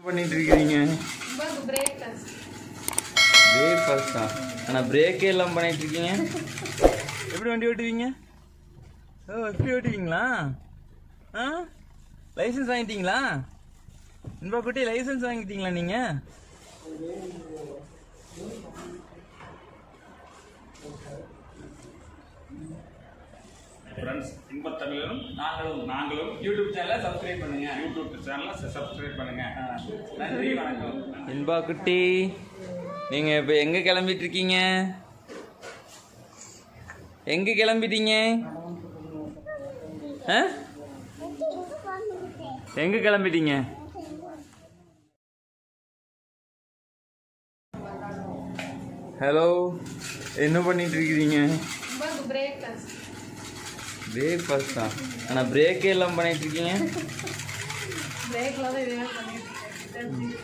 பண்ணிட்டு இருக்கீங்க பிரேக்ஃபாஸ்ட் பிரேக்ஃபாஸ்டா ஆனால் பிரேக்கே எல்லாம் பண்ணிட்டு இருக்கீங்க எப்படி வண்டி ஓட்டுவீங்க ஓ எப்படி ஓட்டுவீங்களா ஆ லைசன்ஸ் வாங்கிட்டீங்களா இன்பா குட்டி லைசன்ஸ் வாங்கிட்டீங்களா நீங்கள் ஃப்ரெண்ட்ஸ் இன்பத் தமிழரும் நாங்களும் நாங்களும் யூடியூப் சேனலை சப்ஸ்கிரைப் பண்ணுங்க யூடியூப் சேனலை சப்ஸ்கிரைப் பண்ணுங்க நன்றி வணக்கம் இன்பா குட்டி நீங்க இப்ப எங்க கிளம்பிட்டு இருக்கீங்க எங்க கிளம்பிட்டீங்க ஆ? எங்க கிளம்பிட்டீங்க ஹலோ என்ன பண்ணிட்டு இருக்கீங்க பிரேக்ஃபாஸ்ட் பிரேக்ஃபாஸ்டா ஆனா பிரேக்கே எல்லாம் பண்ணிட்டு இருக்கீங்க பிரேக்ல தான் இதே பண்ணிட்டு இருக்கேன்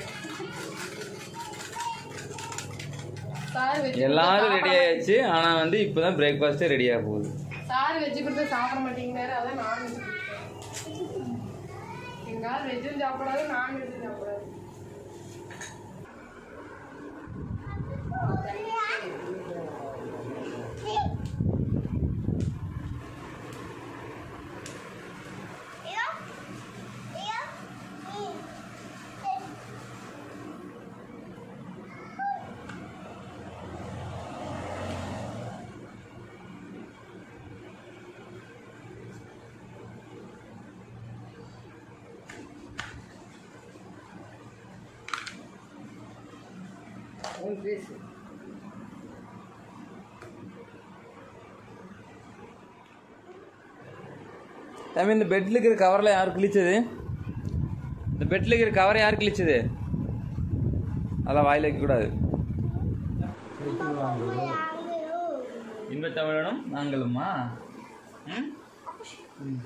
சார் வெஜ் எல்லாரும் ரெடி ஆயாச்சு ஆனா வந்து இப்பதான் பிரேக்ஃபாஸ்டே ரெடி ஆக போகுது சார் வெஜ் கொடுத்து சாப்பிட மாட்டேங்கிறாரு அதான் நான் வெஜ் எங்காவது வெஜ்ஜும் சாப்பிடாது நான் வெஜ்ஜும் சாப்பிடாது தம்பி இந்த பெட்ல இருக்கிற கவர்ல யார் கிழிச்சது இந்த பெட்ல இருக்கிற கவரை யார் கிழிச்சது அதெல்லாம் வாயில வைக்க கூடாது இன்ப தமிழனும் நாங்களுமா ம்? ம்.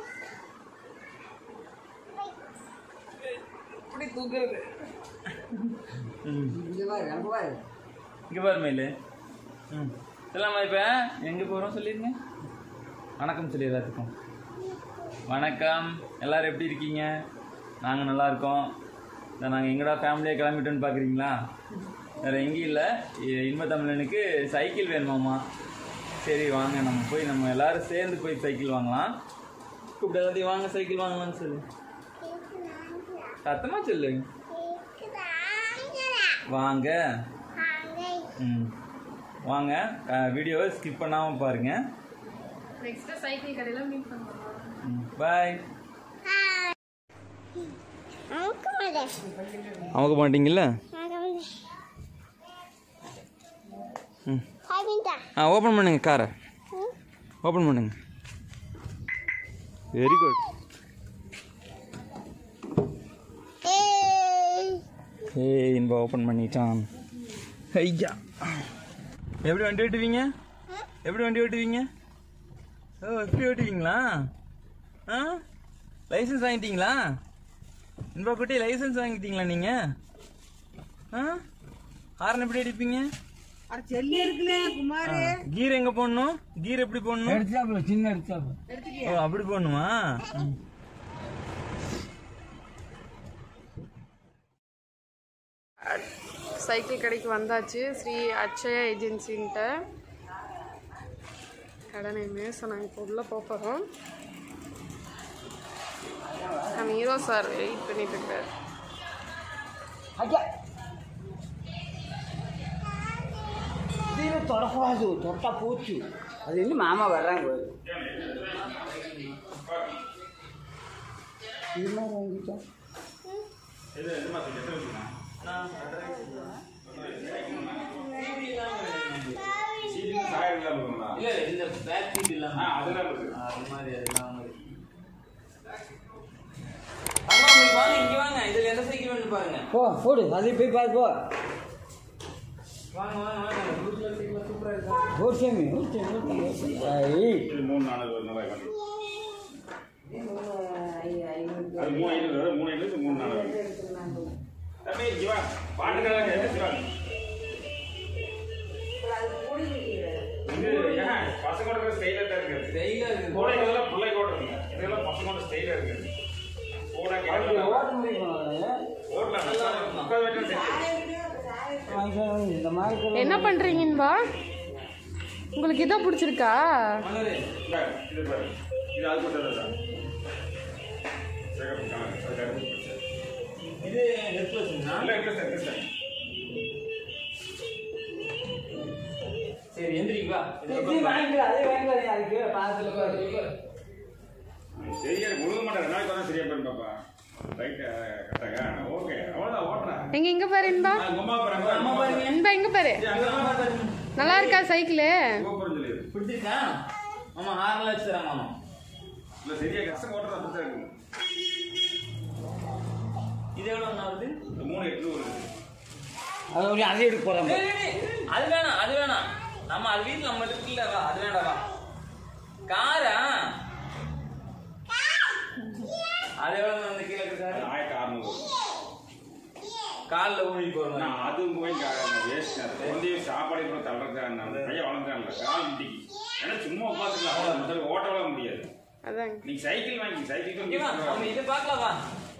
எப்படி தூக்குறது ம். இங்க பாரு மயிலு ம் சொல்லாமா இப்ப எங்க போறோம் சொல்லிருங்க வணக்கம் சொல்லி எல்லாத்துக்கும் வணக்கம் எல்லாரும் எப்படி இருக்கீங்க நாங்கள் நல்லா இருக்கோம் இந்த நாங்கள் எங்கடா ஃபேமிலியாக கிளம்பிட்டோன்னு பார்க்குறீங்களா வேறு எங்கேயும் இல்லை இ- இன்ப தமிழனுக்கு சைக்கிள் வேணுமாம்மா சரி வாங்க நம்ம போய் நம்ம எல்லாரும் சேர்ந்து போய் சைக்கிள் வாங்கலாம் கூப்பிட்டு எல்லாத்தையும் வாங்க சைக்கிள் வாங்கலாம்னு சொல்லு சத்தமாக சொல்லு வாங்க ம் வாங்க வீடியோவை ஸ்கிப் பண்ணாமல் பாருங்கள் நெக்ஸ்ட் சைக்கிள் கடையில மீட் பண்ணுவோம் பாய் அமுக்க மாட்டீங்கல்ல ம் ஆ ஓப்பன் பண்ணுங்க காரை ஓப்பன் பண்ணுங்க வெரி குட் ஏ இன்பா ஓப்பன் பண்ணிட்டான் ஐயா எப்படி வண்டி ஓட்டுவீங்க எப்படி வண்டி ஓட்டுவீங்க ஓ எப்படி ஓட்டுவீங்களா ஆ லைசன்ஸ் வாங்கிட்டீங்களா இன்பா குட்டி லைசன்ஸ் வாங்கிட்டீங்களா நீங்க ஆ ஹாரன் எப்படி அடிப்பீங்க செல்லி இருக்குல்ல குமார் கீர் எங்க போடணும் கீர் எப்படி போடணும் எடுத்தாப்புல சின்ன எடுத்தாப்புல ஓ அப்படி போடணுமா ம். சைக்கிள் கடைக்கு வந்தாச்சு ஸ்ரீ அட்சயா ஏஜென்சின்ட்ட கடை நேமு ஸோ நாங்கள் இப்போ உள்ளே போக போகிறோம் நம்ம ஹீரோ சார் வெயிட் பண்ணிட்டு இருக்காரு ஐயா இது தொடக்கூடாது தொட்டா போச்சு அது இன்னும் மாமா வர்றாங்க இது மாதிரி வாங்கிட்டோம் இல்ல இந்த பேக் சீட் இல்லாம ஆ, அதெல்லாம் இருக்கு. ஆ, அது மாதிரி அதெல்லாம் மாதிரி அம்மா உங்களுக்கு வாங்க இங்க வாங்க இதுல எந்த சைக்கிள் வேணும் பாருங்க போ போடு அது போய் பாரு போ வாங்க வாங்க வாங்க ப்ளூ சைக்கிள் சூப்பரா இருக்கு ஓசாமி ஓசாமி ஓசாமி ஐய் இது மூணு நானூறு ஒரு நல்லா வண்டி அது மூணு ஐநூறு வரும். மூணு ஐநூறு இது மூணு நானூறு தம்பி இங்க வா பாட்டுக்கெல்லாம் கேட்டு வா இது ஏன் பசங்களோட ஸ்டைலா தான் இருக்குது ஸ்டைலா இருக்கு கூட இதெல்லாம் பிள்ளை கூட இருக்குங்க இதெல்லாம் பசங்களோட ஸ்டைலா இருக்குது கூட ஓட்ட முடியும் ஓட்டல முக்கால் வெட்டினா சரி இந்த மாதிரி கூட என்ன பண்றீங்கன்பா உங்களுக்கு இதான் பிடிச்சிருக்கா மலரு பாரு, இது பாரு இது அது போட்டதா சிகப்பு கலர் அது கருப்பு பச்சை. இது நெக்லஸ்ங்களா இல்ல இல்ல சார் இல்ல சார் சரி எந்திரிக்கு வா இது வாங்கிக்கலாம் அதே வாங்கிக்கலாம் அதுக்கு பாதத்தில் பாரு சரியா முழுக மாட்டேன் நாளைக்கு வந்தா சரியா போயிரும் பாப்பா ரைட் கரெக்டாக ஓகே அவ்வளோதான் ஓட்டுறேன் எங்க இங்க பாரு இன்பா நான் உங்க அம்மா பாருங்க அம்மா பாருங்க இன்பா இங்க பாரு சரி, அங்க அம்மா பாருங்க நல்லா இருக்கா சைக்கிளு கோபுரம் சொல்லி பிடிச்சிருக்கா ஆமா ஆறு லட்சம் தராங்க ஆமா இல்ல சரியா கஷ்டம் ஓட்டுறது அப்படி தான் இருக்கும் இது எவ்வளோ வருது இந்த மூணு எட்டு வருது அது ஒரு அதை எடுக்க போகிறோம் டேய், டேய், டேய், அது வேணாம் அது வேணாம் நம்ம அது வீட்டில் நம்ம இருக்குல்ல வா அது வேண்டாம் வா காரா அது எவ்வளோ வந்து கீழே இருக்கு அது காரு ஆயிரத்தி அறுநூறு காலில் ஊழி போகிறோம் நான் அதுவும் போய் வேஸ்ட் குழந்தைய சாப்பாடு கூட தள்ளுறேன் நான் பையன் வளர்ந்தான்ல கால் இண்டிக்கு ஏன்னா சும்மா உட்காந்துக்கலாம் முதல்ல ஓட்டவள முடியாது அதாங்க நீ சைக்கிள் வாங்கி சைக்கிள் இங்க வா, நம்ம இதை பார்க்கலாம் வா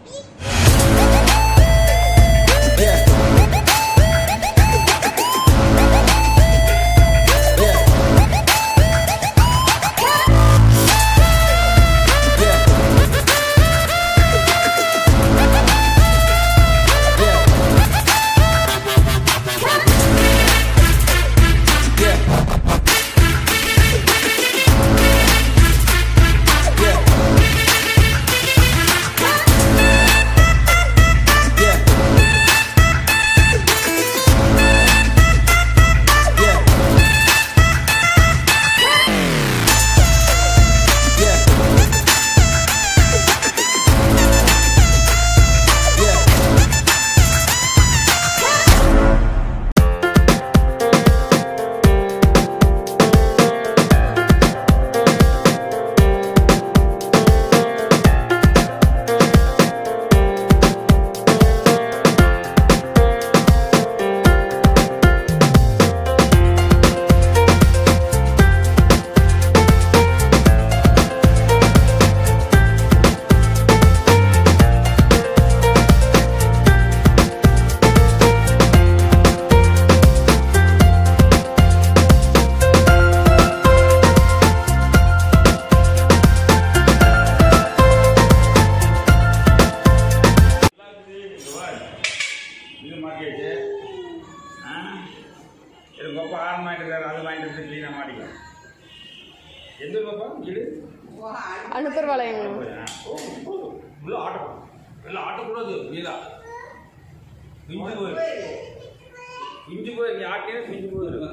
இது மாட்டியாச்சு ஆ இது பாப்பா ஆறு வாங்கிட்டு அது வாங்கிட்டு வந்து க்ளீனாக மாட்டிக்கலாம் எந்த பாப்பா வீடு அனுப்பர்வாளையங்க உள்ள ஆட்டோ உள்ள ஆட்டக்கூடாது வீடா பிஞ்சு போயிரு பிஞ்சு போயிரு நீ ஆட்டே பிஞ்சு போயிரு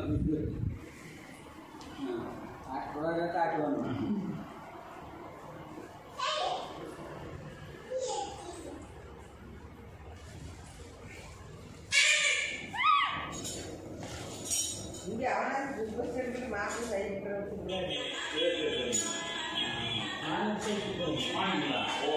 காட்டுவாங்க வாங்கிங்களா ஓ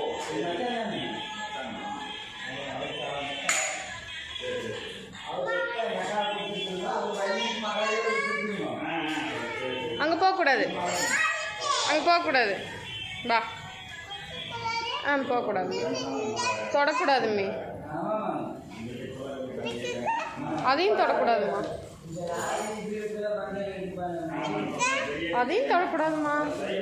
அங்க போக கூடாது அங்க போக கூடாது வா ஆ போக கூடாது தொடக்கூடாது மீ அதையும் தொடக்கூடாதுமா அதையும் தொடக்கூடாதுமா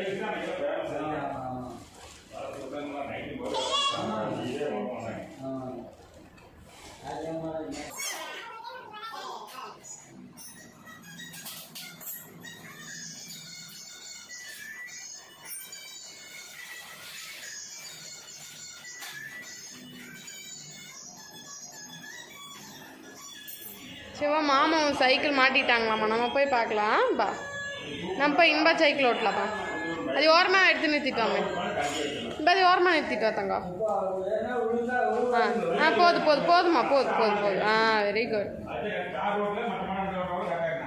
சிவா மாமா உன் சைக்கிள் மாட்டிட்டாங்களாம்மா நம்ம போய் பார்க்கலாம் பா நம்ம போய் இன்பா சைக்கிள் ஓட்டலாம்ப்பா அது ஓரமாக எடுத்து நிறுத்திட்டோமே இப்போ அது ஓரமாக நிறுத்திட்டு வா தங்கம் ஆ ஆ போது போது போதுமா போது போது போது ஆ வெரி குட் கார் ரோட்ல மற்ற மாநில ரோட்ல கரெக்டாக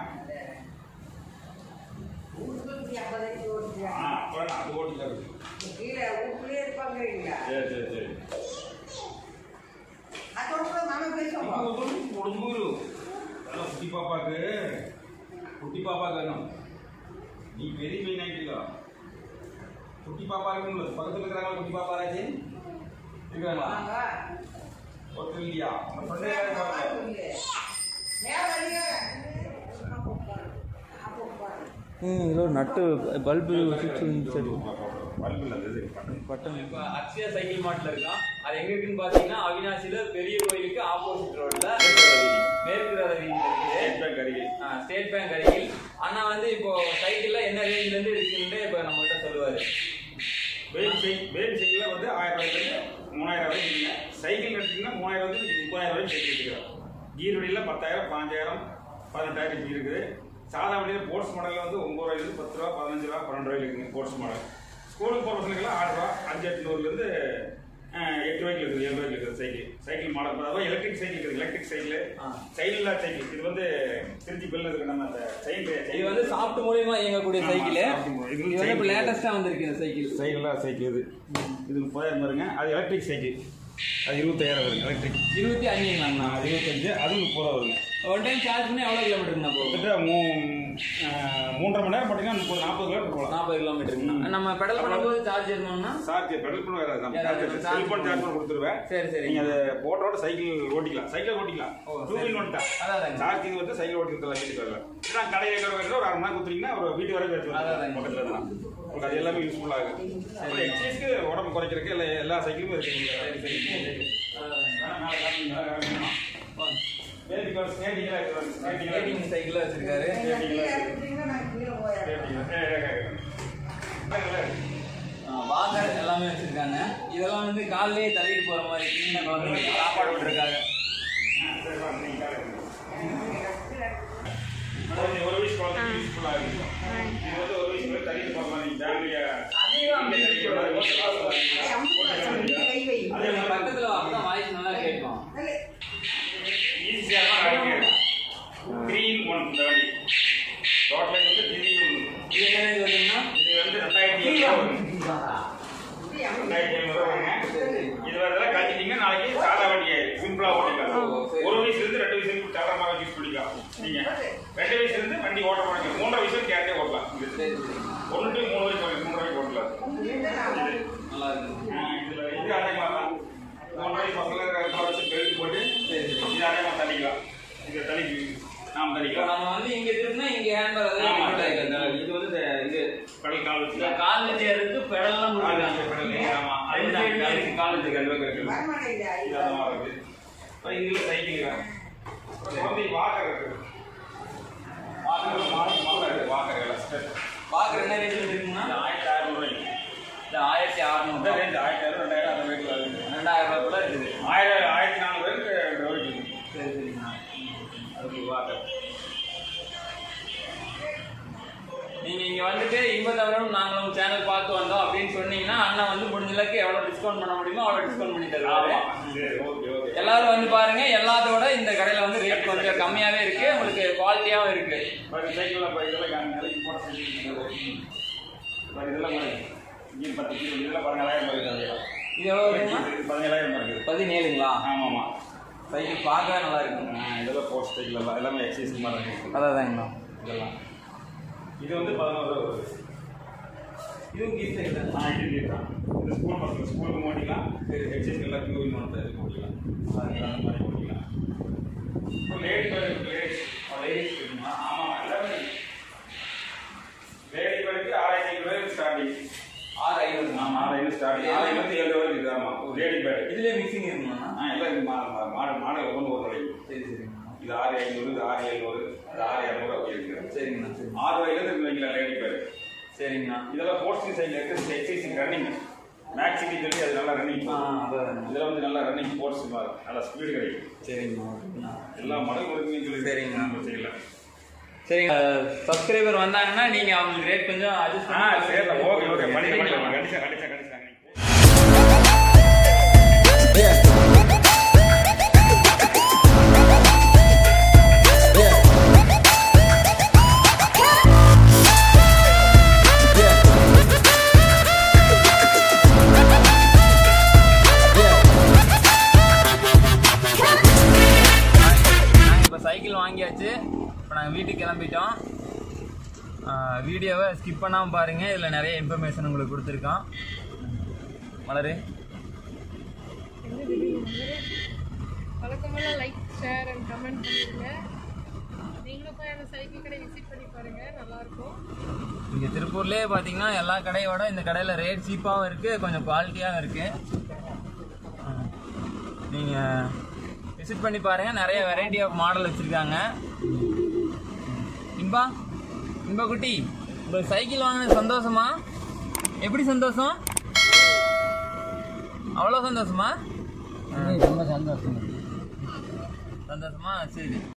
ஆ அப்புறம் அது ஓட்டிக்காது சரி சரி சரி கொடும்பூரு நல்லா குட்டி பாப்பாக்கு குட்டி பாப்பாக்கு வேணும் நீ பெரிய மீன் ஆகிட்டீங்க குட்டி பாப்பா இருக்குங்களா பக்கத்தில் இருக்கிறாங்களா குட்டி பாப்பா ராஜி இருக்கிறாங்களா ஒருத்தர் இல்லையா உங்க friend யாராவது பாருங்க. இதில் ஒரு நட்டு பல்பு சுவிட்ச் சரி பல்பு இல்லை அது இது பட்டன் இப்போ அக்ஷயா சைக்கிள் மார்ட்ல இருக்கோம் அது எங்க இருக்குன்னு பாத்தீங்கன்னா அவினாசில பெரிய கோயிலுக்கு ஆப்போசிட் ரோட்ல மேற்கு ரத வீதி ஸ்டேட் பேங்க் அருகில் ஸ்டேட் பேங்க் அருகில் அண்ணா வந்து இப்போ சைக்கிள்ல என்ன ரேஞ்சில இருந்து இருக்குன்னு இப்போ நம்ம கிட்ட சொல்லுவாரு பேபி சைக்கிள் பேபி சைக்கிளில் வந்து ஆயிரம் ரூபாயிலேருந்து மூணாயிரம் வரைக்கும் இருக்குங்க சைக்கிள் எடுத்தீங்கன்னா மூணாயிரம் வந்து முப்பதாயிரம் வரைக்கும் சைக்கிள் எடுத்துக்கிறோம் கீர் வண்டியில் பத்தாயிரம் பாஞ்சாயிரம் பதினெட்டாயிரம் இப்படி இருக்குது சாதா வண்டியில் ஸ்போர்ட்ஸ் மாடலில் வந்து ஒம்பது ரூபாயிலேருந்து பத்து ரூபா பதினஞ்சு ரூபா பன்னெண்டு ரூபாய்க்கு இருக்குங்க ஸ்போர்ட்ஸ் மாடல் ஸ்கூலுக்கு போகிற பசங்களுக்குலாம் ஆறு ரூபா அஞ்சு எட்நூறுலேருந்து எட்டு ரூபாய்க்கு இருக்குது ஏழு ரூபாய்க்கு இருக்குது சைக்கிள் சைக்கிள் மாடல் அதாவது எலக்ட்ரிக் சைக்கிள் இருக்குது எலக்ட்ரிக் சைக்கிள் சைக்கிள் இல்லாத சைக்கிள் இது வந்து திருச்சி பெல்ல இருக்கு நம்ம அந்த செயின் இது வந்து சாஃப்ட் மூலியமா இயங்கக்கூடிய ஆமா, சைக்கிள் soft மூலம். இது இது வந்து இப்போ chain லேட்டஸ்டா வந்திருக்கு இந்த சைக்கிள் சைக்கிளாக சைக்கிள் இது இது முப்பதாயிரம் வருங்க அது எலக்ட்ரிக் சைக்கிள் அது இருபத்தாயிரம் வருங்க எலக்ட்ரிக் இருபத்தி அஞ்சுங்களாண்ணா அது இருபத்தஞ்சு அது முப்பது வருங்க ஒரு டைம் சார்ஜ் பண்ணி எவ்வளோ கிலோமீட்டருங்கண்ணா போகும் கிட்டத்தட்ட மூ ஆஹ், மூன்றரை மணி நேரம் பார்த்தீங்கன்னா முப்பது நாற்பது கிலோமீட்டர் போகலாம் நாற்பது கிலோமீட்டருங்கண்ணா நம்ம பெடல் பண்ணும்போது சார்ஜ் ஏறணும்னா சார்ஜ் பெடல் பண்ண வேற நம்ம ஏதாவது சார்ஜ் charge செல்போன் சார்ஜ் பண்ண கொடுத்துருவேன் சரி சரி நீங்க அதை போட்டோட சைக்கிள் ஓட்டிக்கலாம் சைக்கிள் ஓட்டிக்கலாம் ஓ, டூ வீல் சரி. வந்துட்டா அதான், அதான். சார்ஜ் இது வந்து சைக்கிள் ஓட்டிக்கலாம் வீட்டுக்கு வரல நான் கடையில் இருக்கிற ஒரு அரை மணி நேரம் கொடுத்தீங்கன்னா ஒரு வீட்டு வரைக்கும் எடுத்து அதான், வரலாம் அதான். பக்கத்தில் இருந்தால் உங்களுக்கு அது எல்லாமே யூஸ்ஃபுல்லாக இருக்கும் அப்புறம் எக்ஸசைஸ்க்கு உடம்பு குறைக்கிறதுக்கு எல்லா எல்லா சைக்கிளுமே இருக்கு சரி சரி வேணா மேலே காமிங்க, மேலே காமிங்கம்மா. பேபி கார் ஸ்கேட்டிங்லாம் இருக்கு ஸ்கேட்டிங்லாம் இருக்கு. ஸ்கேட்டிங் சைக்கிள் வச்சிருக்காரு ஸ்கேட்டிங்லாம் இருக்கு ஸ்கேட்டிங் ஏ, ஏ, ஏ, ஏ. இந்தாங்க, வாக்கர் எல்லாமே வச்சிருக்காங்க இதெல்லாம் வந்து காலையிலேயே தள்ளிட்டு போற மாதிரி சின்ன குழந்தைங்க சாப்பாடு விட்டுருக்காங்க சரி, வாங்க, நீங்க காலை எடுங்க. ஒரு ஒரு வயசு குழந்தைக்கு யூஸ்ஃபுல்லா இருக்கும் இது வந்து ஒரு வயசு மேல தள்ளிட்டு போற மாதிரி ஃபேமிலியா அதே மாதிரி பக்கத்துல அப்பதான் வாய்ஸ் நல்லா கேட்கும் ஈஸியா தான் த்ரீ இன் ஒன் இந்த வண்டி டோட்டல் வந்து த்ரீ இன் இது என்ன இது வருதுன்னா இது வந்து ரெண்டாயிரத்தி ஐநூறு ரெண்டாயிரத்தி ஐநூறு வருங்க இது வரதெல்லாம் கட்டிட்டீங்க நாளைக்கு சாதா வண்டி சிம்பிளா ஓட்டிக்கலாம் ஒரு வயசுல இருந்து ரெண்டு வயசு வரைக்கும் சாதாரணமாக யூஸ் பண்ணிக்கலாம் நீங்க ரெண்டு வயசுல இருந்து வண்டி ஓட்ட முடியும் மூன்றரை வயசு கேரண்டே ஓட்டலாம் இது சரி சரி ஒன்று டு மூணு வரைக்கும் வரைக்கும் மூணு வரைக்கும் ஓட்டலாம் நல்லா இருக்கு ஆ, இதுல இது அதே மாதிரி தான் மூணு வயசு பசங்க வச்சு பெல்ட் போட்டு இது அதே மாதிரி தள்ளிக்கலாம் இது தள்ளி நாம் இப்போ தள்ளிக்கலாம் நம்ம வந்து இங்க திருப்பினா இங்க ஹேண்ட்பார் அதே ஆமா, fit ஆயிருக்கு. இந்த- இது வந்து இந்த- இது கடல் கால் இந்த வச்சு கால் வச்சு இருக்கு பெடல்லாம் கால் கொடுத்துருக்காங்க வச்சு கடல் ஆமா அது ரெண்டு தான் சைடுமே இருக்கு கால் வச்சு இது அந்த பக்கம் இருக்குது இது அந்த மாதிரி இருக்குது அப்புறம் இதுல சைக்கிள் இருக்கு அப்புறம் குழந்தை வாக்கர் இருக்கு வாக்கர் மாலை மாலை இருக்கு வாக்கர் எல்லாம் ஸ்டெப் பாக்குற என்ன ரேட்ல இருக்குன்னா இது ஆயிரத்தி அறுநூறு ரூபாய்க்கு இந்த ஆயிரத்தி அறுநூறு இந்த ரேஞ்ச் ஆயிரத்தி அறுநூறு ரெண்டாயிரம் அந்த ரேட்டில் வருது ரெண்டாயிரம் ரூபாய் கூட இருக்குது ஆயிரம் ஆயிரத்தி நானூறு ரூபாய்க்கு ரெண்டு ரூபாய்க்கு இருக்குது. சரி சரிங்கண்ணா அதுக்கு வாக்கர் நீங்க இங்க வந்துட்டு இன்பத்தவரும் நாங்களும் சேனல் பார்த்து வந்தோம் அப்படின்னு சொன்னீங்கன்னா அண்ணன் வந்து முடிஞ்ச அளவுக்கு எவ்வளவு டிஸ்கவுண்ட் பண்ண முடியுமோ அவ்வளவு டிஸ்கவுண்ட் பண்ணி தருவாரு ஆமா சரி ஓகே ஓகே எல்லாரும் வந்து பாருங்க எல்லாத்தோட இந்த கடையில வந்து ரேட் கொஞ்சம் கம்மியாவே இருக்கு உங்களுக்கு குவாலிட்டியாவும் இருக்கு பாருங்க சைக்கிளில் இப்போ இதெல்லாம் காமி நிலைக்கு போட சைக்கிள் பாருங்க இதெல்லாம் பாருங்க இங்கே பத்து கிலோ இதெல்லாம் பதினேழாயிரம் இருக்குது இது எவ்வளவு வருதுன்னா பதினேழாயிரம் இருக்குது பதினேழுங்களா ஆமாம் ஆமாம் சைக்கிள் பார்க்கவே நல்லா இருக்குங்க இதெல்லாம் போஸ்ட் சைக்கிள் எல்லாம் எல்லாமே எக்ஸசைஸ் மாதிரி இருக்குது அதாதாங்கண்ணா இதெல்லாம் இது வந்து பதினோரு ரூபா வருது இதுவும் கீழ் சைடு தான் நான் இது தான் இது ஸ்கூல் பசங்க ஸ்கூலுக்கு ஓட்டிக்கலாம் எக்ஸசைஸ் எல்லாத்துக்கும் யூஸ் பண்ணுறது இதுக்கு ஓட்டிக்கலாம் அது அந்த மாதிரி ஓட்டிக்கலாம் இப்போ லேடி பேருக்கு லேடிஸ் லேடிஸ் இருக்குமா ஆமாம் எல்லாமே லேடி பேருக்கு ஆறாயிரத்தி ஐநூறு ரூபாய் ஸ்டார்டிங் ஆறு ஐநூறு ஆமாம் ஆறாயிரம் ஸ்டார்டிங் ஆறாயிரத்தி ஏழு ரூபாய் இருக்குது ஆமாம் ஒரு லேடி பேக் இதுலயே மிக்சிங் இருக்குமாண்ணா ஆ எல்லாம் இருக்கு. மா- மா- மாடல் மாடல் ஒவ்வொன்று ஒரு வரைக்கும் சரி சரிங்கண்ணா இது ஆறு ஐநூறு இது ஆறு எழுநூறு இது ஆறு இரநூறு அப்படி இருக்குது சரிங்கண்ணா சரி ஆறு ரூபாயிலேருந்து இருக்கு வைக்கலாம் லேடி பேர் சரிங்கண்ணா இதெல்லாம் போஸ்டிங் சைடில் இருக்குது எக்ஸசைஸ் ரன்னிங் மேக்ஸிக்கு சொல்லி அது நல்லா ரன்னிங் ஆ அதான் இதில் வந்து நல்லா ரன்னிங் ஸ்போர்ட்ஸ் மாதிரி நல்லா ஸ்பீடு கிடைக்கும் சரிங்கண்ணா ஓகேண்ணா எல்லா மாடல் இருக்குன்னு சொல்லி சரிங்கண்ணா. செய்யலாம் சரிங்க சப்ஸ்கிரைபர் வந்தாங்கன்னா நீங்க அவங்களுக்கு ரேட் கொஞ்சம் அட்ஜஸ்ட் ஆ பண்ணி சரி ஓகே ஓகே பண்ணிக்கலாம் சரிங்களா? பண்ணிக்கலாம் கண்டிச்சா கண்டிச்சா கண்டிச்சா நாங்கள் இப்போ சைக்கிள் வாங்கியாச்சு இப்போ நாங்கள் வீட்டுக்கு கிளம்பிட்டோம் வீடியோவை ஸ்கிப் பண்ணாமல் பாருங்கள் இதில் நிறைய இன்ஃபர்மேஷன் உங்களுக்கு கொடுத்துருக்கோம் மலரு வழக்கம்போல லைக் ஷேர் அண்ட் கமெண்ட் பண்ணிடுங்க நீங்களும் போய் அந்த சைக்கிள் கடை விசிட் பண்ணி பாருங்க நல்லா இருக்கும் இங்கே திருப்பூர்லேயே பார்த்தீங்கன்னா எல்லா கடையோட இந்த கடையில் ரேட் சீப்பாகவும் இருக்குது கொஞ்சம் குவாலிட்டியாகவும் இருக்குது நீங்கள் விசிட் பண்ணி பாருங்கள் நிறைய வெரைட்டி ஆஃப் மாடல் வச்சுருக்காங்க இன்பா இன்பா குட்டி உங்களுக்கு சைக்கிள் வாங்கின சந்தோஷமா எப்படி சந்தோஷம் அவ்வளோ சந்தோஷமா ரொம்ப சந்தோஷம் சந்தோஷமா சரி